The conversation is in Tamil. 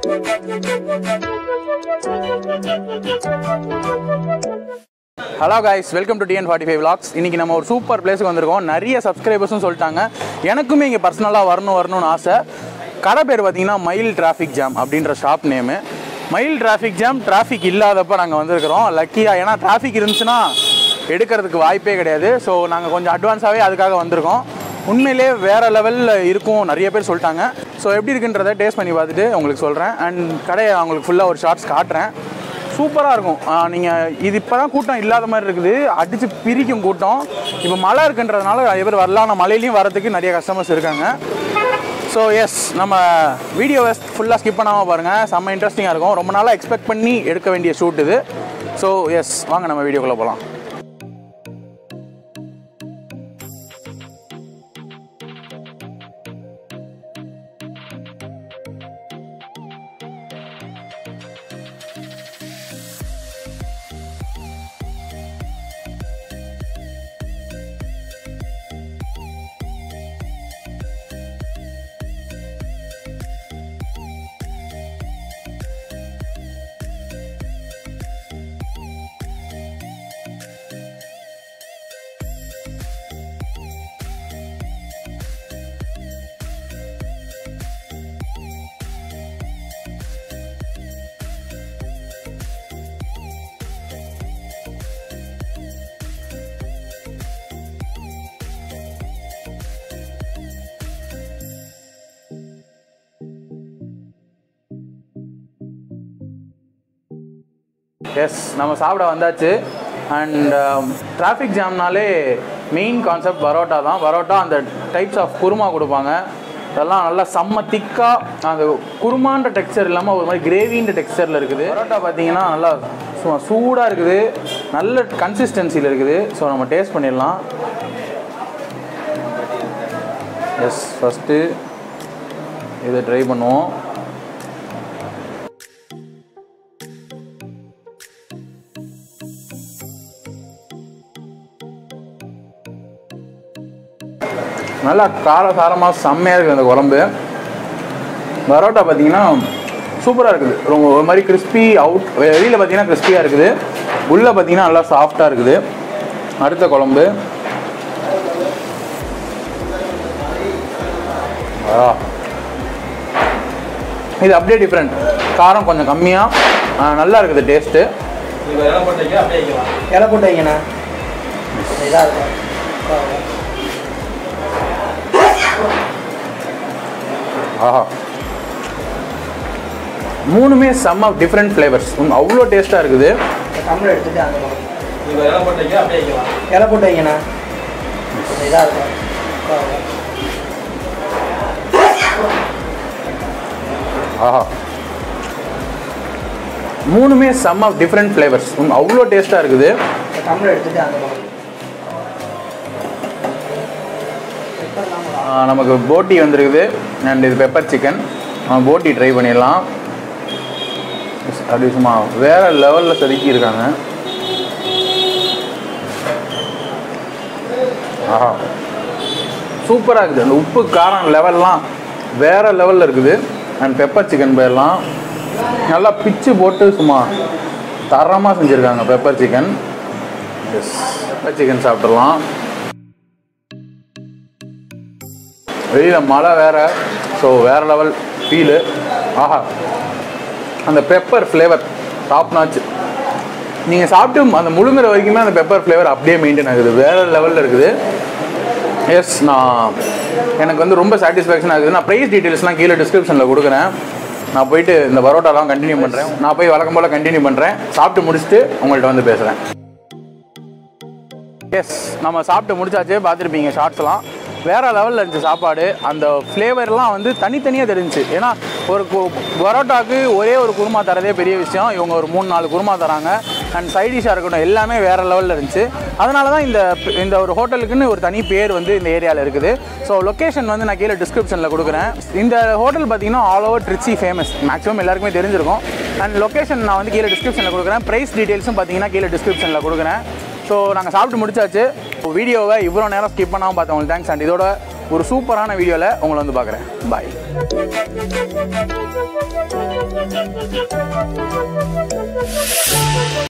Hello guys welcome to TN forty five vlogs இன்னைக்கு நம்ம ஒரு சூப்பர் பிளேஸுக்கு வந்திருக்கோம் நிறைய சப்ஸ்கிரைபர்ஸும் சொல்லிட்டாங்க எனக்குமே இங்கே பர்சனலாக வரணும் வரணும்னு ஆசை கடை பேர் பார்த்தீங்கன்னா மயில் டிராஃபிக் ஜாம் அப்படின்ற shop name Mayil traffic jam traffic இல்லாதப்ப நாங்கள் வந்திருக்கிறோம் லக்கியாக ஏன்னா டிராஃபிக் இருந்துச்சுன்னா எடுக்கிறதுக்கு வாய்ப்பே கிடையாது ஸோ நாங்கள் கொஞ்சம் அட்வான்ஸாகவே அதுக்காக வந்திருக்கோம் உண்மையிலே வேறு லெவலில் இருக்கும் நிறைய பேர் சொல்லிட்டாங்க ஸோ எப்படி இருக்குன்றதை டேஸ்ட் பண்ணி பார்த்துட்டு உங்களுக்கு சொல்கிறேன் அண்ட் கடையை அவங்களுக்கு ஃபுல்லாக ஒரு ஷார்ட்ஸ் காட்டுறேன் சூப்பராக இருக்கும் நீங்கள் இது இப்போ தான் கூட்டம் இல்லாத மாதிரி இருக்குது அடித்து பிரிக்கும் கூட்டம் இப்போ மழை இருக்குன்றதுனால நிறைய பேர் வரலாம் ஆனால் மழையிலையும் வரதுக்கு நிறைய கஸ்டமர்ஸ் இருக்காங்க ஸோ எஸ் நம்ம வீடியோவை ஃபுல்லாக ஸ்கிப் பண்ணாமல் பாருங்கள் செம்ம இன்ட்ரெஸ்டிங்காக இருக்கும் ரொம்ப நாளாக எக்ஸ்பெக்ட் பண்ணி எடுக்க வேண்டிய ஷூட் இது ஸோ எஸ் வாங்க நம்ம வீடியோக்குள்ளே போகலாம் எஸ் நம்ம சாப்பிட வந்தாச்சு அண்ட் டிராஃபிக் ஜாம்னாலே மெயின் கான்செப்ட் பரோட்டா தான் பரோட்டா அந்த டைப்ஸ் ஆஃப் குருமா கொடுப்பாங்க அதெல்லாம் நல்லா செம்ம திக்காக அந்த குருமான்ற டெக்ஸ்சர் இல்லாமல் ஒரு மாதிரி கிரேவின்ற டெக்ஸ்சரில் இருக்குது பரோட்டா பார்த்தீங்கன்னா நல்லா சும்மா சூடாக இருக்குது நல்ல கன்சிஸ்டன்சியில் இருக்குது ஸோ நம்ம டேஸ்ட் பண்ணிடலாம் எஸ் ஃபஸ்ட்டு இதை ட்ரை பண்ணுவோம் நல்லா கார சாரமாக செம்மையாக இருக்குது அந்த குழம்பு பரோட்டா பார்த்தீங்கன்னா சூப்பராக இருக்குது ரொம்ப ஒரு மாதிரி கிறிஸ்பி அவுட் வெளியில் பார்த்தீங்கன்னா கிறிஸ்பியாக இருக்குது உள்ளே பார்த்தீங்கன்னா நல்லா சாஃப்டாக இருக்குது அடுத்த குழம்பு ஆ. இது அப்படியே டிஃப்ரெண்ட் காரம் கொஞ்சம் கம்மியாக நல்லா இருக்குது டேஸ்ட்டு இலை போட்டு வைங்கண்ணா இதாக இருக்கும் ஆஹா மூணுமே செம்ம டிஃப்ரெண்ட் ஃப்ளேவர்ஸ் அவ்வளோ டேஸ்ட்டாக இருக்குது தமிழ் எடுத்துட்டு அந்த பக்கம் இலை போட்டு வைங்கண்ணா இதாக இருக்கும் ஆஹா மூணுமே செம்ம டிஃப்ரெண்ட் ஃப்ளேவர்ஸ் அவ்வளோ டேஸ்ட்டாக இருக்குது தமிழ் எடுத்துட்டு அந்த பக்கம் ஆ, நமக்கு போட்டி வந்திருக்குது அண்ட் இது பெப்பர் சிக்கன் போட்டி ட்ரை பண்ணிடலாம் அப்படி சும்மா வேற லெவலில் செதுக்கி இருக்காங்க ஆஹா சூப்பராக இருக்குது அந்த உப்பு காரம் லெவல்லாம் வேற லெவலில் இருக்குது அண்ட் பெப்பர் சிக்கன் போயிடலாம் நல்லா பிச்சு போட்டு சும்மா தரமாக செஞ்சுருக்காங்க pepper chicken yes pepper chicken சாப்பிட்றலாம் வெளியில் மழை வேற ஸோ வேற லெவல் ஃபீலு ஆஹா அந்த பெப்பர் ஃப்ளேவர் டாப் நாச்சு நீங்கள் சாப்பிட்டு அந்த முழுங்குற வரைக்குமே அந்த பெப்பர் ஃப்ளேவர் அப்படியே மெயின்டைன் ஆகுது வேற லெவலில் இருக்குது எஸ் நான் எனக்கு வந்து ரொம்ப சாட்டிஸ்ஃபேக்ஷன் ஆகுது நான் ப்ரைஸ் டீட்டெயில்ஸ்லாம் கீழே டிஸ்கிரிப்ஷனில் கொடுக்குறேன் நான் போயிட்டு இந்த பரோட்டாலாம் கண்டினியூ பண்ணுறேன் நான் போய் வழக்கம் போல் கண்டினியூ பண்ணுறேன் சாப்பிட்டு முடிச்சுட்டு உங்கள்கிட்ட வந்து பேசுகிறேன் எஸ் நம்ம சாப்பிட்டு முடிச்சாச்சு பார்த்துருப்பீங்க ஷார்ட்ஸ்லாம் வேற லெவலில் இருந்துச்சு சாப்பாடு அந்த ஃப்ளேவர்லாம் வந்து தனித்தனியாக தெரிஞ்சுச்சு ஏன்னா ஒரு கு- பரோட்டாக்கு ஒரே ஒரு குருமா தரதே பெரிய விஷயம் இவங்க ஒரு மூணு நாலு குருமா தராங்க அண்ட் சைடிஷாக இருக்கட்டும் எல்லாமே வேற லெவலில் இருந்துச்சு அதனால தான் இந்த இந்த ஒரு ஹோட்டலுக்குன்னு ஒரு தனி பேர் வந்து இந்த ஏரியாவில் இருக்குது ஸோ லொக்கேஷன் வந்து நான் கீழே டிஸ்கிரிப்ஷனில் கொடுக்குறேன் இந்த ஹோட்டல் பார்த்தீங்கன்னா all over Trichy famous maximum எல்லாருக்குமே தெரிஞ்சிருக்கும் அண்ட் லொக்கேஷன் நான் வந்து கீழே டிஸ்கிரிப்ஷனில் கொடுக்குறேன் ப்ரைஸ் டீட்டெயில்ஸும் பார்த்தீங்கன்னா கீழே டிஸ்கிரிப்ஷனில் கொடுக்குறேன் ஸோ நாங்கள் சாப்பிட்டு முடிச்சாச்சு வீடியோவை இவ்வளோ நேரம் ஸ்கிப் பண்ணாமல் பார்த்தவங்களுக்கு தேங்க்ஸ் அண்ட் இதோட ஒரு சூப்பரான வீடியோவில் உங்களை வந்து பார்க்குறேன் பாய்